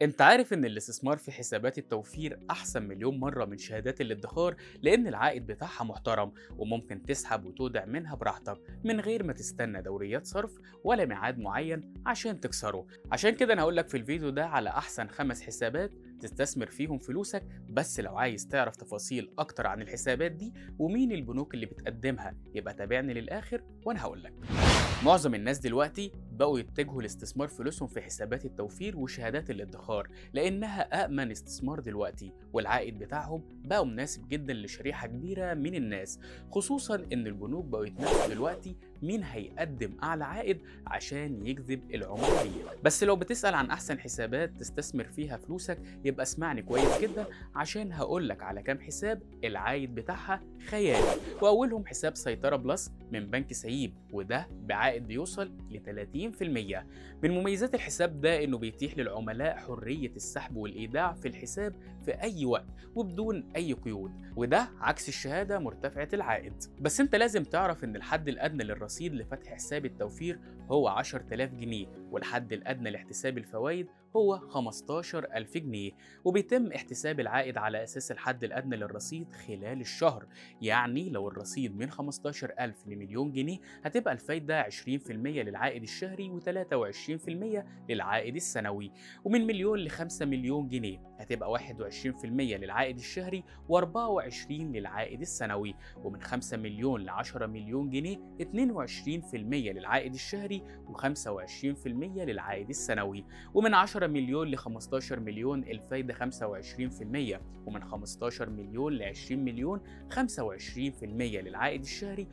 انت عارف ان الاستثمار في حسابات التوفير احسن مليون مرة من شهادات الادخار لان العائد بتاعها محترم وممكن تسحب وتودع منها براحتك من غير ما تستنى دوريات صرف ولا ميعاد معين عشان تكسره عشان كده انا هقولك في الفيديو ده على احسن خمس حسابات تستثمر فيهم فلوسك بس لو عايز تعرف تفاصيل اكتر عن الحسابات دي ومين البنوك اللي بتقدمها يبقى تابعني للاخر وانا هقولك معظم الناس دلوقتي بقوا يتجهوا لاستثمار فلوسهم في حسابات التوفير وشهادات الادخار لانها امن استثمار دلوقتي والعائد بتاعهم بقى مناسب جدا لشريحه كبيره من الناس خصوصا ان البنوك بقوا يتنافسوا دلوقتي مين هيقدم اعلى عائد عشان يجذب العملاء ليه بس لو بتسال عن احسن حسابات تستثمر فيها فلوسك يبقى اسمعني كويس جدا عشان هقولك على كام حساب العائد بتاعها خيالي واولهم حساب سيطره بلس من بنك سيب وده بعائد بيوصل ل 30% من مميزات الحساب ده انه بيتيح للعملاء حريه السحب والايداع في الحساب في اي وقت وبدون اي قيود وده عكس الشهاده مرتفعه العائد بس انت لازم تعرف ان الحد الادنى للرصيد لفتح حساب التوفير هو 10000 جنيه والحد الادنى لاحتساب الفوائد هو 15000 جنيه وبيتم احتساب العائد على أساس الحد الأدنى للرصيد خلال الشهر يعني لو الرصيد من 15000 لمليون جنيه هتبقى الفايدة 20% للعائد الشهري و23% للعائد السنوي ومن مليون ل 5 مليون جنيه هتبقى 21% للعائد الشهري و24 للعائد السنوي ومن 5 مليون ل 10 مليون جنيه 22% للعائد الشهري و25% للعائد السنوي ومن 10 مليون ل 15 مليون الفايدة 25% ومن 15 مليون ل 20 مليون 25% للعائد الشهري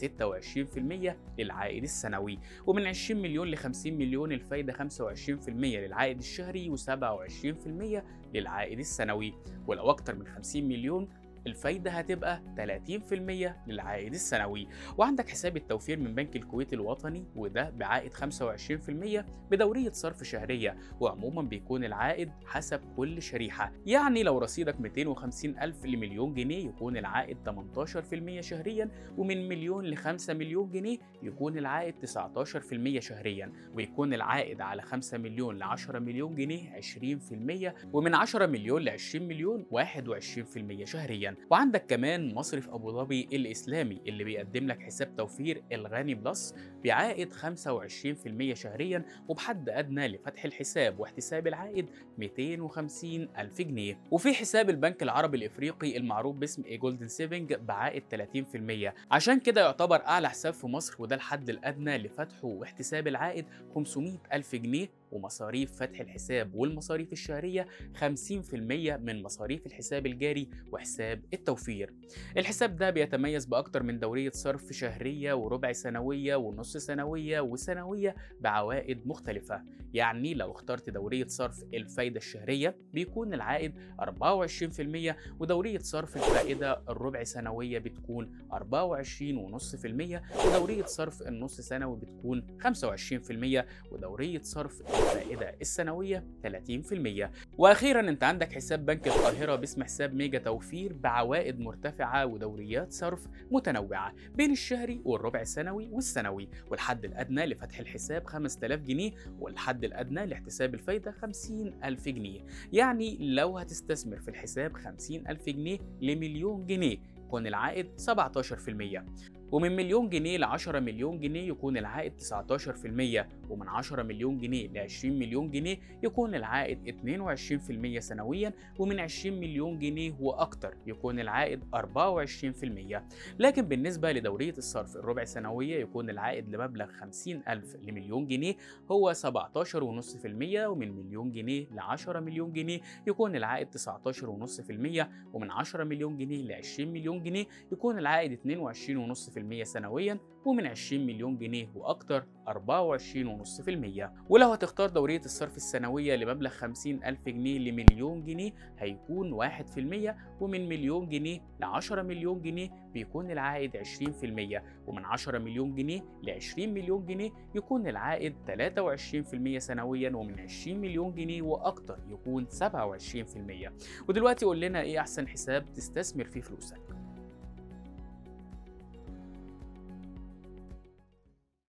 و26% للعائد السنوي ومن 20 مليون ل 50 مليون الفايدة 25% للعائد الشهري و27% للعائد السنوي ولو أكتر من 50 مليون الفايدة هتبقى 30% للعائد السنوي وعندك حساب التوفير من بنك الكويت الوطني وده بعائد 25% بدورية صرف شهرية وعموما بيكون العائد حسب كل شريحة يعني لو رصيدك 250 ألف لمليون جنيه يكون العائد 18% شهريا ومن مليون ل 5 مليون جنيه يكون العائد 19% شهريا ويكون العائد على 5 مليون ل 10 مليون جنيه 20% ومن 10 مليون ل 20 مليون 21% شهريا وعندك كمان مصرف ابو ظبي الاسلامي اللي بيقدم لك حساب توفير الغني بلس بعائد 25% شهريا وبحد ادنى لفتح الحساب واحتساب العائد 250 الف جنيه وفي حساب البنك العربي الافريقي المعروف باسم اي جولدن سيفنج بعائد 30% عشان كده يعتبر اعلى حساب في مصر وده الحد الادنى لفتحه واحتساب العائد 500 الف جنيه ومصاريف فتح الحساب والمصاريف الشهرية 50% من مصاريف الحساب الجاري وحساب التوفير الحساب ده بيتميز بأكتر من دورية صرف شهرية وربع سنوية ونص سنوية وسنوية بعوائد مختلفة يعني لو اخترت دورية صرف الفايدة الشهرية بيكون العائد 24% ودورية صرف الفائدة الربع سنوية بتكون 24.5% ودورية صرف النص سنوي بتكون 25% ودورية صرف الفائدة السنوية 30% وأخيرا أنت عندك حساب بنك القاهرة باسم حساب ميجا توفير بعوائد مرتفعة ودوريات صرف متنوعة بين الشهري والربع السنوي والسنوي والحد الأدنى لفتح الحساب 5000 جنيه والحد الأدنى لاحتساب الفايدة 50000 جنيه يعني لو هتستثمر في الحساب 50000 جنيه لمليون جنيه يكون العائد 17% ومن مليون جنيه ل 10 مليون جنيه يكون العائد 19% ومن 10 مليون جنيه ل 20 مليون جنيه يكون العائد 22% سنويا ومن 20 مليون جنيه وأكتر يكون العائد 24% لكن بالنسبة لدورية الصرف الربع سنوية يكون العائد لمبلغ 50 ألف لمليون جنيه هو 17.5% ومن مليون جنيه ل 10 مليون جنيه يكون العائد 19.5% ومن 10 مليون جنيه ل 20 مليون جنيه يكون العائد 22.5% سنويا ومن 20 مليون جنيه وأكتر 24.5% ولو هتختار دورية الصرف السنوية لمبلغ 50 ألف جنيه لمليون جنيه هيكون 1% ومن مليون جنيه ل 10 مليون جنيه بيكون العائد 20% ومن 10 مليون جنيه ل 20 مليون جنيه يكون العائد 23% سنويا ومن 20 مليون جنيه وأكتر يكون 27% ودلوقتي قول لنا إيه أحسن حساب تستثمر فيه فلوسك